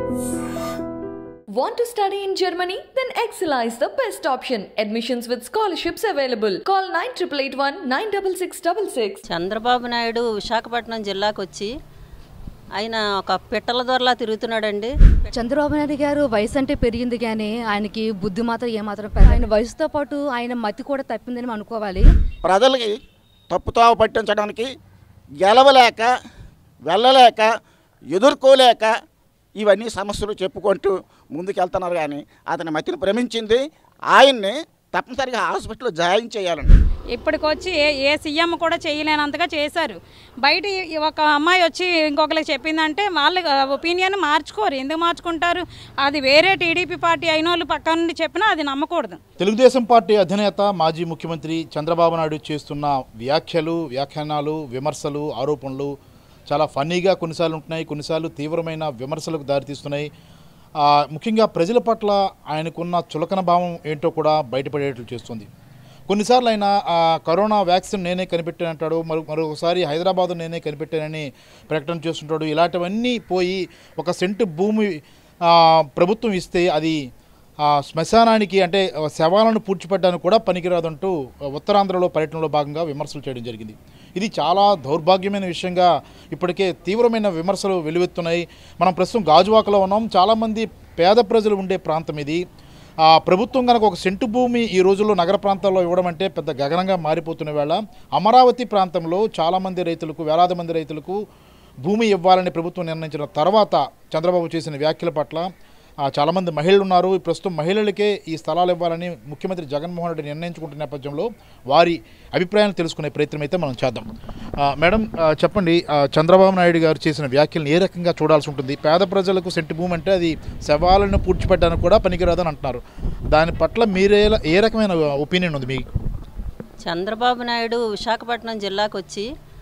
Want to study in Germany? Then Excella is the best option. Admissions with scholarships available. Call 9881 96666. Chandrababu Naidu Visakhapatnam జిల్లాకు వచ్చి ఆయన ఒక పిట్టల దొరలా తిరుగుతున్నాడండి చంద్రబాబు నాయుడు గారు వయసు అంటే పెరిగింది కానీ ఆయనకి బుద్ధి మాత్రం ఏమాత్రం పెరగలేదు. ఆయన వయసుతో పాటు ఆయన మతి కూడా తప్పిందని మనం అనుకోవాలి ప్రజలకి తప్పుతావ పట్టించడానికి గెలవలేక వెళ్ళలేక ఎదుర్కోలేక ఇవన్నీ సమస్యలు చెప్పుకుంటూ ముందుకెళ్తున్నారు కానీ అతని మతిని భ్రమించింది ఆయన్ని తప్పనిసరిగా హాస్పిటల్లో జాయిన్ చేయాలండి ఇప్పటికొచ్చి ఏ ఏ సీఎం కూడా చేయలేనంతగా చేశారు బయట ఈ- ఒక అమ్మాయి వచ్చి ఇంకొకరికి చెప్పిందంటే వాళ్ళ ఒపీనియన్ మార్చుకోరు ఎందుకు మార్చుకుంటారు అది వేరే టీడీపీ పార్టీ అయిన వాళ్ళు పక్క నుండి చెప్పినా అది నమ్మకూడదు తెలుగుదేశం పార్టీ అధినేత మాజీ ముఖ్యమంత్రి చంద్రబాబు నాయుడు చేస్తున్న వ్యాఖ్యలు వ్యాఖ్యానాలు విమర్శలు ఆరోపణలు చాలా ఫన్నీగా కొన్నిసార్లు ఉంటున్నాయి కొన్నిసార్లు తీవ్రమైన విమర్శలకు దారితీస్తున్నాయి ఆ, ముఖ్యంగా ప్రజల పట్ల ఆయనకున్న చులకన భావం ఏంటో కూడా బయటపడేట్లు చేస్తుంది కొన్నిసార్లు ఆయన ఆ, కరోనా వ్యాక్సిన్ నేనే కనిపెట్టానంటాడు మరో మరొకసారి హైదరాబాద్ నేనే కనిపెట్టానని ప్రకటన చేస్తుంటాడు ఇలాంటివన్నీ పోయి ఒక సెంటు భూమి ఆ, ప్రభుత్వం ఇస్తే అది ఆ శ్మశానానికి అంటే శవాలను పూడ్చిపెట్టడానికి కూడా పనికిరాదంటూ ఉత్తరాంధ్రలో పర్యటనలో భాగంగా విమర్శలు చేయడం జరిగింది ఇది చాలా దౌర్భాగ్యమైన విషయంగా ఇప్పటికే తీవ్రమైన విమర్శలు వెలువెత్తున్నాయి మనం ప్రస్తుతం గాజువాకలో ఉన్నాం చాలామంది పేద ప్రజలు ఉండే ప్రాంతం ఇది ఆ ప్రభుత్వం కనుక ఒక సెంటు భూమి ఈ రోజుల్లో నగర ప్రాంతాల్లో ఇవ్వడం అంటే పెద్ద గగనంగా మారిపోతున్న వేళ అమరావతి ప్రాంతంలో చాలామంది రైతులకు వేలాది మంది రైతులకు భూమి ఇవ్వాలని ప్రభుత్వం నిర్ణయించిన తర్వాత చంద్రబాబు చేసిన వ్యాఖ్యల పట్ల ఆ, చాలామంది మహిళలు ఉన్నారు ఈ ప్రస్తుతం మహిళలకే ఈ స్థలాలు ఇవ్వాలని ముఖ్యమంత్రి జగన్మోహన్ రెడ్డి నిర్ణయించుకుంటున్న నేపథ్యంలో వారి అభిప్రాయాలు తెలుసుకునే ప్రయత్నం అయితే మనం చేద్దాం ఆ, మేడం ఆ, చెప్పండి ఆ, చంద్రబాబు నాయుడు గారు చేసిన వ్యాఖ్యలను ఏ రకంగా చూడాల్సి ఉంటుంది పేద ప్రజలకు సెంటు భూమి అంటే అది శవాలను పూడ్చిపెట్టడానికి కూడా పనికిరాదని అంటున్నారు దాని పట్ల మీరే ఏ రకమైన ఒపీనియన్ ఉంది మీకు చంద్రబాబు నాయుడు విశాఖపట్నం జిల్లాకు వచ్చి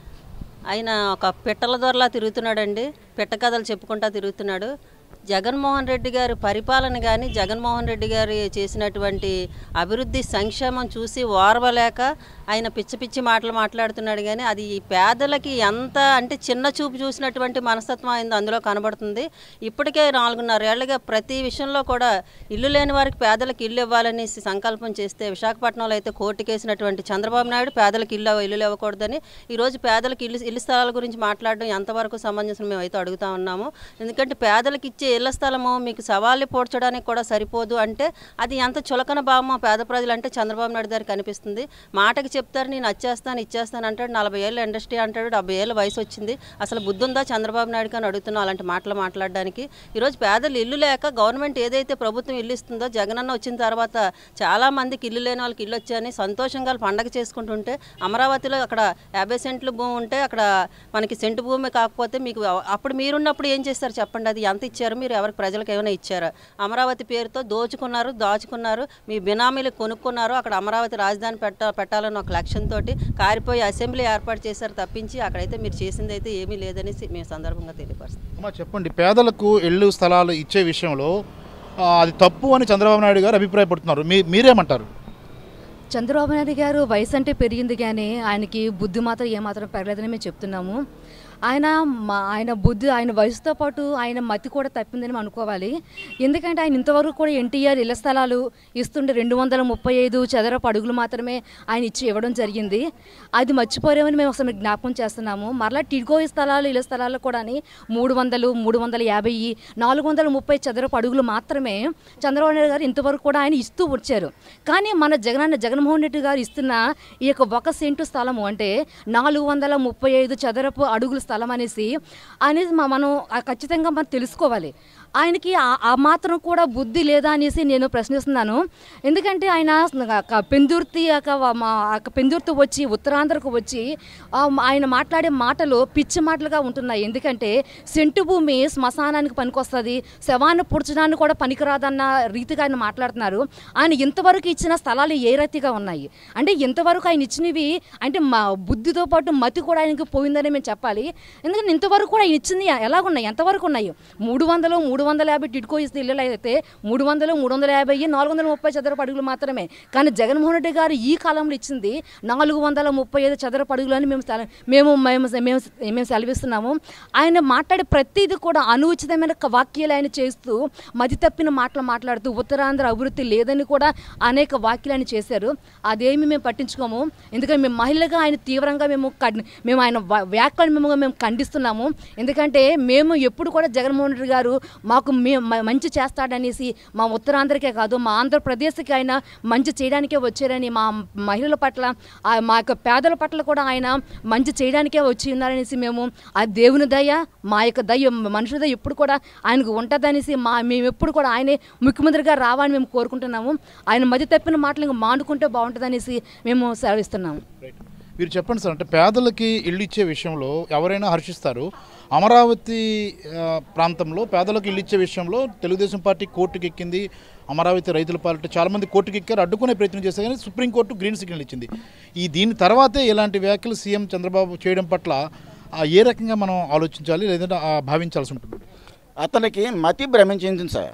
ఆయన ఒక పిట్టల దొరలా తిరుగుతున్నాడండి పిట్ట కథలు చెప్పుకుంటా తిరుగుతున్నాడు జగన్మోహన్ రెడ్డి గారి పరిపాలన కానీ జగన్మోహన్ రెడ్డి గారు చేసినటువంటి అభివృద్ధి సంక్షేమం చూసి ఓర్వలేక ఆయన పిచ్చి పిచ్చి మాటలు మాట్లాడుతున్నాడు కానీ అది ఈ పేదలకి ఎంత అంటే చిన్న చూపు చూసినటువంటి మనస్తత్వం అయింది అందులో కనబడుతుంది ఇప్పటికే నాలుగున్నరేళ్లుగా ప్రతి విషయంలో కూడా ఇల్లు లేని వారికి పేదలకు ఇల్లు ఇవ్వాలని సంకల్పం చేస్తే విశాఖపట్నంలో అయితే కోర్టుకేసినటువంటి చంద్రబాబు నాయుడు పేదలకు ఇల్లు ఇల్లు ఇవ్వకూడదని ఈరోజు పేదలకు ఇల్లు ఇల్లు స్థలాల గురించి మాట్లాడడం ఎంతవరకు సమంజసం మేమైతే అడుగుతా ఉన్నాము ఎందుకంటే పేదలకు ఇచ్చే ఇళ్ల స్థలము మీకు సవాళ్ళు పోడ్చడానికి కూడా సరిపోదు అంటే అది ఎంత చులకన భావమో పేద ప్రజలు అంటే చంద్రబాబు నాయుడు గారికి కనిపిస్తుంది మాటకి చెప్తారు నేను వచ్చేస్తాను ఇచ్చేస్తాను అంటాడు నలభై ఏళ్ళ ఇండస్ట్రీ అంటాడు డెబ్బై ఏళ్ళ వయసు వచ్చింది అసలు బుద్ధి ఉందా చంద్రబాబు నాయుడు కానీ అడుగుతున్నాం అలాంటి మాటలు మాట్లాడడానికి ఈరోజు పేదలు ఇల్లు లేక గవర్నమెంట్ ఏదైతే ప్రభుత్వం ఇల్లు ఇస్తుందో జగనన్న వచ్చిన తర్వాత చాలా మందికి ఇల్లు లేని వాళ్ళకి ఇల్లు వచ్చాయని సంతోషంగా వాళ్ళు పండగ చేసుకుంటుంటే అమరావతిలో అక్కడ యాభై సెంట్లు భూమి ఉంటే అక్కడ మనకి సెంటు భూమి కాకపోతే మీకు అప్పుడు మీరున్నప్పుడు ఏం చేస్తారు చెప్పండి అది ఎంత ఇచ్చారు మీరు ఎవరికి ప్రజలకు ఏమైనా ఇచ్చారా అమరావతి పేరుతో దోచుకున్నారు దాచుకున్నారు మీ బినామీలు కొనుక్కున్నారు అక్కడ అమరావతి రాజధాని పెట్ట పెట్టాలని ఒక లక్ష్యంతో కారిపోయి అసెంబ్లీ ఏర్పాటు చేశారు తప్పించి అక్కడైతే మీరు చేసింది అయితే ఏమీ లేదనేసి మేము సందర్భంగా తెలియపరుస్తాం అమ్మా చెప్పండి పేదలకు ఇళ్ళు స్థలాలు ఇచ్చే విషయంలో ఆ, అది తప్పు అని చంద్రబాబు నాయుడు గారు అభిప్రాయపడుతున్నారు మీ మీరేమంటారు చంద్రబాబు నాయుడు గారు వయసు అంటే పెరిగింది కానీ ఆయనకి బుద్ధి మాత్రం ఏమాత్రం పెరగలేదని మేము చెప్తున్నాము ఆయన మా ఆయన బుద్ధి ఆయన వయసుతో పాటు ఆయన మతి కూడా తప్పిందని మనం అనుకోవాలి ఎందుకంటే ఆయన ఇంతవరకు కూడా ఎన్టీఆర్ ఇళ్ల స్థలాలు ఇస్తుండే రెండు వందల ముప్పై ఐదు చదరపు అడుగులు మాత్రమే ఆయన ఇచ్చి ఇవ్వడం జరిగింది అది మర్చిపోరేమని మేము అసలు జ్ఞాపకం చేస్తున్నాము మరలా టిడ్కో స్థలాలు ఇళ్ల స్థలాలు కూడా మూడు వందలు మూడు వందల యాభై నాలుగు వందల ముప్పై చదరపు అడుగులు మాత్రమే చంద్రబాబు నాయుడు గారు ఇంతవరకు కూడా ఆయన ఇస్తూ వచ్చారు కానీ మన జగనన్న జగన్మోహన్ రెడ్డి గారు ఇస్తున్న ఈ యొక్క ఒక సెంటు స్థలము అంటే నాలుగు వందల ముప్పై ఐదు చదరపు అడుగుల స్థలం అనేసి అనేది మ- మనం ఆ ఖచ్చితంగా మనం తెలుసుకోవాలి ఆయనకి ఆ- ఆ మాత్రం కూడా బుద్ధి లేదా అనేసి నేను ప్రశ్నిస్తున్నాను ఎందుకంటే ఆయన క- పెందుర్తి యొక్క వ- మా యొక్క పెందుర్తి వచ్చి ఉత్తరాంధ్రకు వచ్చి ఆ, ఆయన మాట్లాడే మాటలు పిచ్చి మాటలుగా ఉంటున్నాయి ఎందుకంటే సెంటు భూమి శ్మశానానికి పనికొస్తుంది శవాన్ని పుడ్చడానికి కూడా పనికిరాదన్న రీతిగా ఆయన మాట్లాడుతున్నారు ఆయన ఇంతవరకు ఇచ్చిన స్థలాలు ఏ రీతిగా ఉన్నాయి అంటే ఇంతవరకు ఆయన ఇచ్చినవి అంటే మా బుద్ధితో పాటు మతి కూడా ఆయనకి పోయిందని మేము చెప్పాలి ఎందుకంటే ఇంతవరకు కూడా ఆయన ఇచ్చింది ఎలాగున్నాయి ఎంతవరకు ఉన్నాయి మూడు వందలు మూడు వందల యాభై టిడ్కో ఇస్తే ఇల్లు అయితే మూడు వందలు మూడు వందల యాభై నాలుగు వందల ముప్పై చదరపు అడుగులు మాత్రమే కానీ జగన్మోహన్ రెడ్డి గారు ఈ కాలంలో ఇచ్చింది నాలుగు వందల ముప్పై ఐదు చదరపు అడుగులు అని మేము సెల- మేము మేము మేము మేము సెలవిస్తున్నాము ఆయన మాట్లాడే ప్రతిదీ కూడా అనుచితమైన క- వాక్యాలు ఆయన చేస్తూ మతి తప్పిన మాటలు మాట్లాడుతూ ఉత్తరాంధ్ర అభివృద్ధి లేదని కూడా అనేక వాక్యాలు ఆయన చేశారు అదేమి మేము పట్టించుకోము ఎందుకంటే మేము మహిళగా ఆయన తీవ్రంగా మేము కడ్- మేము ఆయన వా- వ్యాఖ్యలను మేము మేము ఖండిస్తున్నాము ఎందుకంటే మేము ఎప్పుడు కూడా జగన్మోహన్ రెడ్డి గారు మాకు మే- మ- మంచి చేస్తాడనేసి మా ఉత్తరాంధ్రకే కాదు మా ఆంధ్రప్రదేశ్కి ఆయన మంచి చేయడానికే వచ్చారని మా మహిళల పట్ల ఆ మా యొక్క పేదల పట్ల కూడా ఆయన మంచి చేయడానికే వచ్చి ఉన్నారనేసి మేము ఆ దేవుని దయ మా యొక్క దయ మనుషుల దయ ఎప్పుడు కూడా ఆయనకు ఉంటుందనేసి మా మేము ఎప్పుడు కూడా ఆయనే ముఖ్యమంత్రిగా రావాలని మేము కోరుకుంటున్నాము ఆయన మధ్య తప్పిన మాటలు ఇంకా మానుకుంటే బాగుంటుందనేసి మేము సెలవిస్తున్నాము రైట్ మీరు చెప్పండి సార్ అంటే పేదలకి ఇల్లు ఇచ్చే విషయంలో ఎవరైనా హర్షిస్తారు అమరావతి ఆ, ప్రాంతంలో పేదలకు ఇల్లు ఇచ్చే విషయంలో తెలుగుదేశం పార్టీ కోర్టుకి ఎక్కింది అమరావతి రైతుల పార్టీ చాలామంది కోర్టుకి ఎక్కారు అడ్డుకునే ప్రయత్నం చేశారు కానీ సుప్రీంకోర్టు గ్రీన్ సిగ్నల్ ఇచ్చింది ఈ దీని తర్వాతే ఇలాంటి వ్యాఖ్యలు సీఎం చంద్రబాబు చేయడం పట్ల ఆ, ఏ రకంగా మనం ఆలోచించాలి లేదంటే ఆ, భావించాల్సి ఉంటుంది అతనికి మతి భ్రమించింది సార్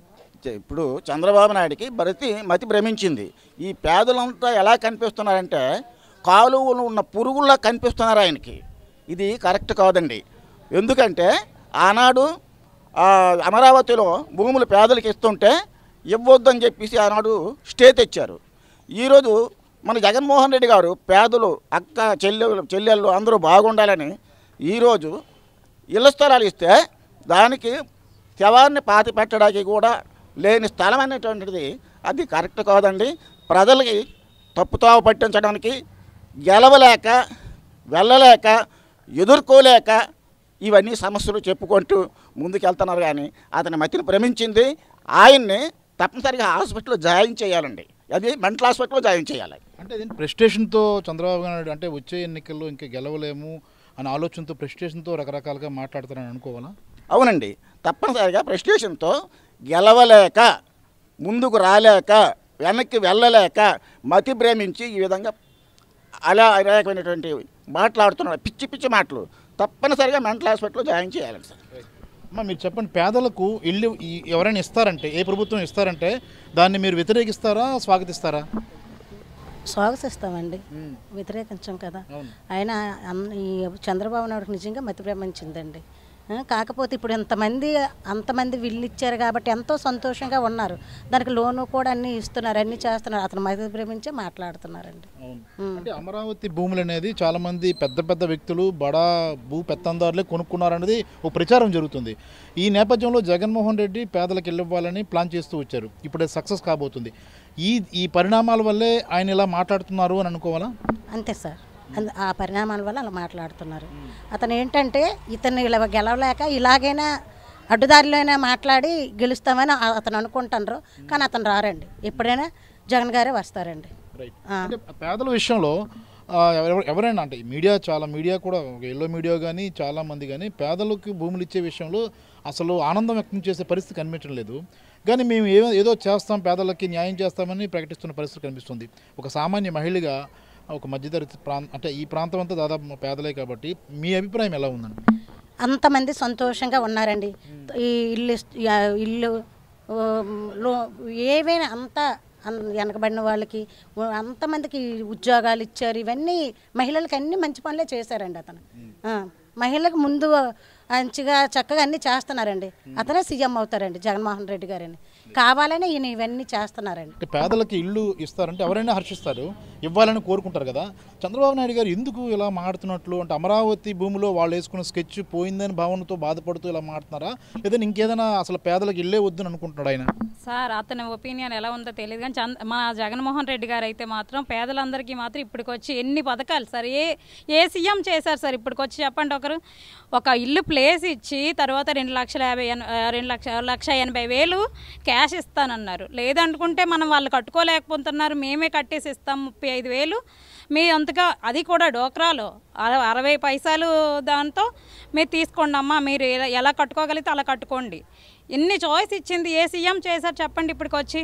చ- ఇప్పుడు చంద్రబాబు నాయుడికి భరతి మతి భ్రమించింది ఈ పేదలంతా ఎలా కనిపిస్తున్నారంటే కాలువలు ఉన్న పురుగుల్లా కనిపిస్తున్నారు ఆయనకి ఇది కరెక్ట్ కాదండి ఎందుకంటే ఆనాడు ఆ, అమరావతిలో భూములు పేదలకు ఇస్తుంటే ఇవ్వొద్దని చెప్పేసి ఆనాడు స్టే తెచ్చారు ఈరోజు మన జగన్మోహన్ రెడ్డి గారు పేదలు అక్క చెల్లెలు చెల్లెళ్ళు అందరూ బాగుండాలని ఈరోజు ఇళ్ల స్థలాలు ఇస్తే దానికి శవాన్ని పాతి పెట్టడానికి కూడా లేని స్థలం అనేటువంటిది అది కరెక్ట్ కాదండి ప్రజలకి తప్పుతావ పట్టించడానికి గెలవలేక వెళ్ళలేక ఎదుర్కోలేక ఇవన్నీ సమస్యలు చెప్పుకుంటూ ముందుకెళ్తున్నారు కానీ అతని మతిని భ్రమించింది ఆయన్ని తప్పనిసరిగా హాస్పిటల్లో జాయిన్ చేయాలండి అది మెంటల్ హాస్పిటల్లో జాయిన్ చేయాలి అంటే అదేంటి ప్రెస్టేషన్తో చంద్రబాబు నాయుడు అంటే వచ్చే ఎన్నికల్లో ఇంకా గెలవలేము అనే ఆలోచనతో ప్రెస్టేషన్తో రకరకాలుగా మాట్లాడతారని అనుకోవాలా అవునండి తప్పనిసరిగా ప్రెస్టేషన్తో గెలవలేక ముందుకు రాలేక వెనక్కి వెళ్ళలేక మతి భ్రమించి ఈ విధంగా అలా అనేకమైనటువంటి మాట్లాడుతున్నాడు పిచ్చి పిచ్చి మాటలు తప్పనిసరిగా మెంటల్ హాస్పిటల్లో జాయిన్ చేయాలండి సార్ అమ్మా మీరు చెప్పండి పేదలకు ఇల్లు ఈ- ఎవరైనా ఇస్తారంటే ఏ ప్రభుత్వం ఇస్తారంటే దాన్ని మీరు వ్యతిరేకిస్తారా స్వాగతిస్తారా స్వాగతిస్తామండి వ్యతిరేకించాం కదా ఆయన అన్- ఈ చంద్రబాబు నాయుడుకి నిజంగా మతి భ్రమించిందండి ఆ, కాకపోతే ఇప్పుడు ఎంతమంది అంతమంది వీళ్ళు ఇచ్చారు కాబట్టి ఎంతో సంతోషంగా ఉన్నారు దానికి లోను కూడా అన్నీ ఇస్తున్నారు అన్నీ చేస్తున్నారు అతను మతి భ్రమించే మాట్లాడుతున్నారండి అవును అంటే అమరావతి భూములు అనేది చాలా మంది పెద్ద పెద్ద వ్యక్తులు బడా భూ పెత్తందారులే కొనుక్కున్నారనేది ఒక ప్రచారం జరుగుతుంది ఈ నేపథ్యంలో జగన్మోహన్ రెడ్డి పేదలకు ఇవ్వాలని ప్లాన్ చేస్తూ వచ్చారు ఇప్పుడు అది సక్సెస్ కాబోతుంది ఈ ఈ పరిణామాల వల్లే ఆయన ఇలా మాట్లాడుతున్నారు అని అనుకోవాలా అంతే సార్ అంద- ఆ పరిణామాల వల్ల అలా మాట్లాడుతున్నారు అతను ఏంటంటే ఇతన్ని ఇలా గెలవలేక ఇలాగైనా అడ్డుదారిలోనే మాట్లాడి గెలుస్తామని ఆ- అతను అనుకుంటున్నారు కానీ అతను రారండి ఎప్పుడైనా జగన్ గారే వస్తారండి రైట్ ఆ. అంటే పేదల విషయంలో ఆ, ఎవరెవ- ఎవరైనా అంటే ఈ మీడియా చాలా మీడియా కూడా ఎల్లో మీడియా కానీ చాలా మంది కానీ పేదలకు భూములు ఇచ్చే విషయంలో అసలు ఆనందం వ్యక్తం చేసే పరిస్థితి కనిపించడం లేదు కానీ మేము ఏ ఏదో చేస్తాం పేదలకి న్యాయం చేస్తామని ప్రకటిస్తున్న పరిస్థితి కనిపిస్తుంది ఒక సామాన్య మహిళగా ఒక మధ్యతరగతి ప్రాంతం అంటే ఈ ప్రాంతం అంతా దాదాపు పేదలే కాబట్టి మీ అభిప్రాయం ఎలా ఉందండి అంతమంది సంతోషంగా ఉన్నారండి ఈ ఇల్లు ఇస్- ఆ ఇల్లు ఆ, లో ఏవైనా అంతా అన్- వెనకబడిన వాళ్ళకి ఉ- అంతమందికి ఉద్యోగాలు ఇచ్చారు ఇవన్నీ మహిళలకు అన్ని మంచి పనులే చేశారండి అతను ఆ, మహిళలకు ముందు మంచిగా చక్కగా అన్నీ చేస్తున్నారండి అతనే సీఎం అవుతారండి జగన్మోహన్ రెడ్డి గారని కావాలని ఈయన ఇవన్నీ చేస్తున్నారండి అంటే పేదలకి ఇల్లు ఇస్తారంటే ఎవరైనా హర్షిస్తారు ఇవ్వాలని కోరుకుంటారు కదా చంద్రబాబు నాయుడు గారు ఎందుకు ఇలా మాడుతున్నట్లు అంటే అమరావతి భూమిలో వాళ్ళు వేసుకున్న స్కెచ్ పోయిందని భావనతో బాధపడుతూ ఇలా మాడుతున్నారా లేదా ఇంకేదైనా అసలు పేదలకు ఇల్లే వద్దని అనుకుంటున్నాడు ఆయన సార్ అతని ఒపీనియన్ ఎలా ఉందో తెలియదు కానీ చంద్ర మన జగన్మోహన్ రెడ్డి గారు అయితే మాత్రం పేదలందరికీ మాత్రం ఇప్పటికొచ్చి ఎన్ని పథకాలు సార్ ఏ ఏ సీఎం చేశారు సార్ ఇప్పటికొచ్చి చెప్పండి ఒకరు ఒక ఇల్లు ప్లేస్ ఇచ్చి తర్వాత రెండు లక్షల యాభై ఎన- ఆ, రెండు లక్ష లక్ష ఎనభై వేలు క్యాష్ ఇస్తానన్నారు లేదనుకుంటే మనం వాళ్ళు కట్టుకోలేకపోతున్నారు మేమే కట్టేసి ఇస్తాం ముప్పై ఐదు వేలు మీ అంతగా అది కూడా డోక్రాలో అర- అరవై పైసలు దాంతో మీరు తీసుకోండి అమ్మా మీరు ఎలా- ఎలా కట్టుకోగలిగితే అలా కట్టుకోండి ఎన్ని చాయిస్ ఇచ్చింది ఏ సీఎం చేశారు చెప్పండి ఇప్పటికొచ్చి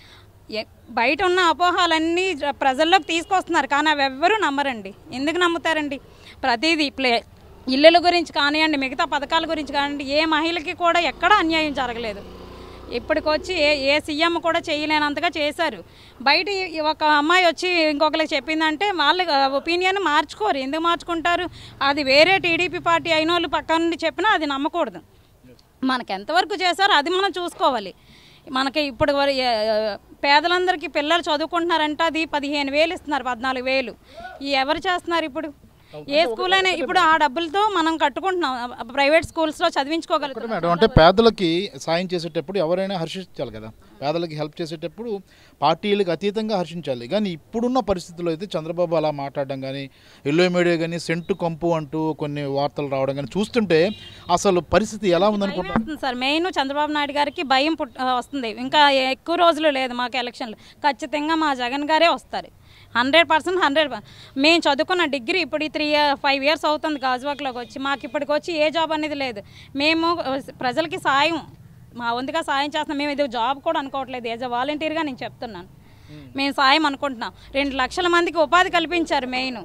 ఎ- బయట ఉన్న అపోహాలన్నీ జ- ప్రజల్లోకి తీసుకొస్తున్నారు కానీ అవి ఎవ్వరూ నమ్మరండి ఎందుకు నమ్ముతారండి ప్రతిదీ ప్లే ఇల్లుల గురించి కానివ్వండి మిగతా పథకాల గురించి కానివ్వండి ఏ మహిళకి కూడా ఎక్కడ అన్యాయం జరగలేదు ఇప్పటికొచ్చి ఏ ఏ సీఎం కూడా చేయలేనంతగా చేశారు బయట ఈ- ఒక అమ్మాయి వచ్చి ఇంకొకరికి చెప్పిందంటే వాళ్ళ ఒపీనియన్ మార్చుకోరు ఎందుకు మార్చుకుంటారు అది వేరే టీడీపీ పార్టీ అయిన వాళ్ళు పక్క నుండి చెప్పినా అది నమ్మకూడదు మనకి ఎంతవరకు చేశారో అది మనం చూసుకోవాలి మనకి ఇప్పుడు వర- ఏ- పేదలందరికీ పిల్లలు చదువుకుంటున్నారంటే అది పదిహేను వేలు ఇస్తున్నారు పద్నాలుగు వేలు ఈ ఎవరు చేస్తున్నారు ఇప్పుడు ఏ స్కూల్ అయినా ఇప్పుడు ఆ డబ్బులతో మనం కట్టుకుంటున్నాం ప్రైవేట్ స్కూల్స్లో ఒకటి చదివించుకోగలుగుతాం మేడం అంటే పేదలకి సాయం చేసేటప్పుడు ఎవరైనా హర్షించాలి కదా పేదలకి హెల్ప్ చేసేటప్పుడు పార్టీలకు అతీతంగా హర్షించాలి కానీ ఇప్పుడున్న పరిస్థితుల్లో అయితే చంద్రబాబు అలా మాట్లాడడం కానీ ఎల్లో మీడియా కానీ సెంటు కంపు అంటూ కొన్ని వార్తలు రావడం కానీ చూస్తుంటే అసలు పరిస్థితి ఎలా ఉందనుకుంటున్నారు వస్తుంది సార్ మెయిన్ చంద్రబాబు నాయుడు గారికి భయం పుట్ ఆ, వస్తుంది ఇంకా ఎక్కువ రోజులు లేదు మాకు ఎలక్షన్లు ఖచ్చితంగా మా జగన్ గారే వస్తారు హండ్రెడ్ పర్సెంట్ హండ్రెడ్ మేము చదువుకున్న డిగ్రీ ఇప్పుడు ఈ త్రీ ఫైవ్ ఇయర్స్ అవుతుంది గాజువాక్లోకి వచ్చి మాకు ఇప్పటికి వచ్చి ఏ జాబ్ అనేది లేదు మేము ఆ, ప్రజలకి సాయం మా వంతుగా సాయం చేస్తున్నాం మేము ఇది జాబ్ కూడా అనుకోవట్లేదు ఏజ్ అ వాలంటీర్గా నేను చెప్తున్నాను మేము సాయం అనుకుంటున్నాం రెండు లక్షల మందికి ఉపాధి కల్పించారు మెయిన్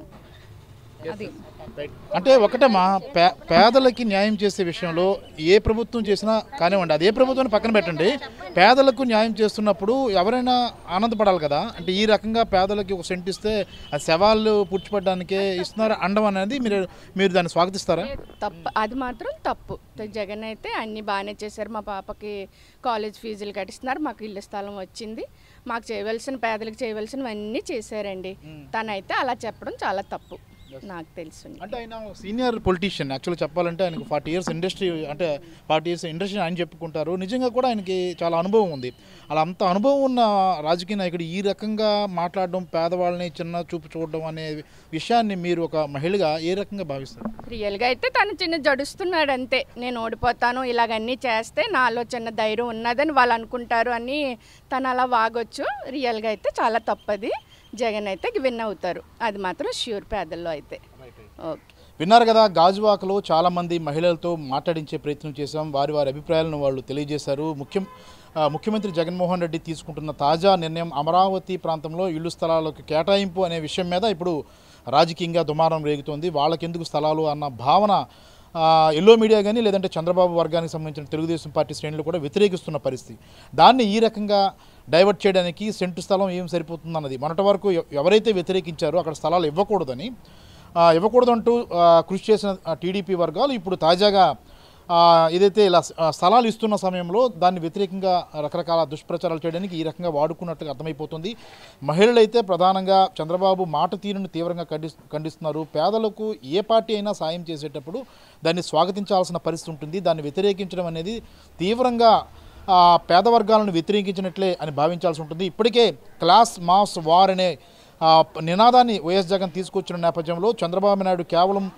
అది అంటే ఒకటేమా పే పేదలకి న్యాయం చేసే విషయంలో ఏ ప్రభుత్వం చేసినా కానివ్వండి అదే ప్రభుత్వాన్ని పక్కన పెట్టండి పేదలకు న్యాయం చేస్తున్నప్పుడు ఎవరైనా ఆనందపడాలి కదా అంటే ఈ రకంగా పేదలకి ఒక సెంట్ ఇస్తే ఆ శవాలు పుచ్చిపడడానికే ఇస్తున్నారు అండం అనేది మీరు మీరు దాన్ని స్వాగతిస్తారా తప్పు అది మాత్రం తప్పు జగన్ అయితే అన్ని బాగానే చేశారు మా పాపకి కాలేజ్ ఫీజులు కట్టిస్తున్నారు మాకు ఇల్లు స్థలం వచ్చింది మాకు చేయవలసిన పేదలకు చేయవలసినవన్నీ చేశారండి తనైతే అలా చెప్పడం చాలా తప్పు నాకు తెలుసు అంటే ఆయన సీనియర్ పొలిటీషియన్ యాక్చువల్గా చెప్పాలంటే ఆయనకు ఫార్టీ ఇయర్స్ ఇండస్ట్రీ అంటే ఫార్టీ ఇయర్స్ ఇండస్ట్రీ ఆయన చెప్పుకుంటారు నిజంగా కూడా ఆయనకి చాలా అనుభవం ఉంది అలా అంత అనుభవం ఉన్న రాజకీయ నాయకుడు ఈ రకంగా మాట్లాడడం పేదవాళ్ళని చిన్న చూపు చూడడం అనే విషయాన్ని మీరు ఒక మహిళగా ఏ రకంగా భావిస్తారు రియల్గా అయితే తను చిన్న జడుస్తున్నాడు అంతే నేను ఓడిపోతాను ఇలాగన్నీ చేస్తే నాలో చిన్న ధైర్యం ఉన్నదని వాళ్ళు అనుకుంటారు అని తను అలా వాగొచ్చు రియల్గా అయితే చాలా తప్పది జగన్ అయితే విన్ అవుతారు అది మాత్రం ష్యూర్ పేదల్లో అయితే ఓకే విన్నారు కదా గాజువాకలో చాలామంది మహిళలతో మాట్లాడించే ప్రయత్నం చేశాం వారి వారి అభిప్రాయాలను వాళ్ళు తెలియజేశారు ముఖ్యం ఆ, ముఖ్యమంత్రి జగన్మోహన్ రెడ్డి తీసుకుంటున్న తాజా నిర్ణయం అమరావతి ప్రాంతంలో ఇళ్లు స్థలాలకు కేటాయింపు అనే విషయం మీద ఇప్పుడు రాజకీయంగా దుమారం రేగుతోంది వాళ్ళకెందుకు స్థలాలు అన్న భావన ఆ, ఎల్లో మీడియా కానీ లేదంటే చంద్రబాబు వర్గానికి సంబంధించిన తెలుగుదేశం పార్టీ శ్రేణులు కూడా వ్యతిరేకిస్తున్న పరిస్థితి దాన్ని ఈ రకంగా డైవర్ట్ చేయడానికి సెంటు స్థలం ఏం సరిపోతుందన్నది మొన్నటి వరకు ఎవ- ఎవరైతే వ్యతిరేకించారో అక్కడ స్థలాలు ఇవ్వకూడదని ఆ, ఇవ్వకూడదంటూ ఆ, కృషి చేసిన ఆ, టీడీపీ వర్గాలు ఇప్పుడు తాజాగా ఆ, ఏదైతే ఇలా స- ఆ, స్థలాలు ఇస్తున్న సమయంలో దాన్ని వ్యతిరేకంగా రకరకాల దుష్ప్రచారాలు చేయడానికి ఈ రకంగా వాడుకున్నట్టుగా అర్థమైపోతుంది మహిళలైతే ప్రధానంగా చంద్రబాబు మాట తీరును తీవ్రంగా ఖండి ఖండిస్తున్నారు పేదలకు ఏ పార్టీ అయినా సాయం చేసేటప్పుడు దాన్ని స్వాగతించాల్సిన పరిస్థితి ఉంటుంది దాన్ని వ్యతిరేకించడం అనేది తీవ్రంగా ఆ, పేద వర్గాలను వ్యతిరేకించినట్లే అని భావించాల్సి ఉంటుంది ఇప్పటికే క్లాస్ మాస్ వార్ అనే ఆ, నినాదాన్ని వైఎస్ జగన్ తీసుకొచ్చిన నేపథ్యంలో చంద్రబాబు నాయుడు కేవలం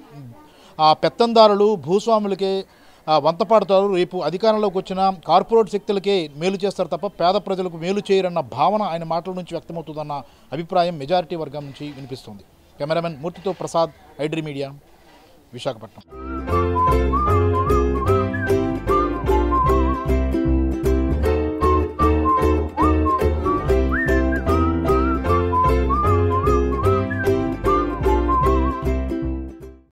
ఆ, పెత్తందారులు భూస్వాములకే ఆ, వంత పాడుతారు రేపు అధికారంలోకి వచ్చిన కార్పొరేట్ శక్తులకే మేలు చేస్తారు తప్ప పేద ప్రజలకు మేలు చేయరన్న భావన ఆయన మాటల నుంచి వ్యక్తమవుతుందన్న అభిప్రాయం మెజారిటీ వర్గం నుంచి వినిపిస్తుంది కెమెరామెన్ మూర్తితో ప్రసాద్ ఐడ్రీ మీడియా విశాఖపట్నం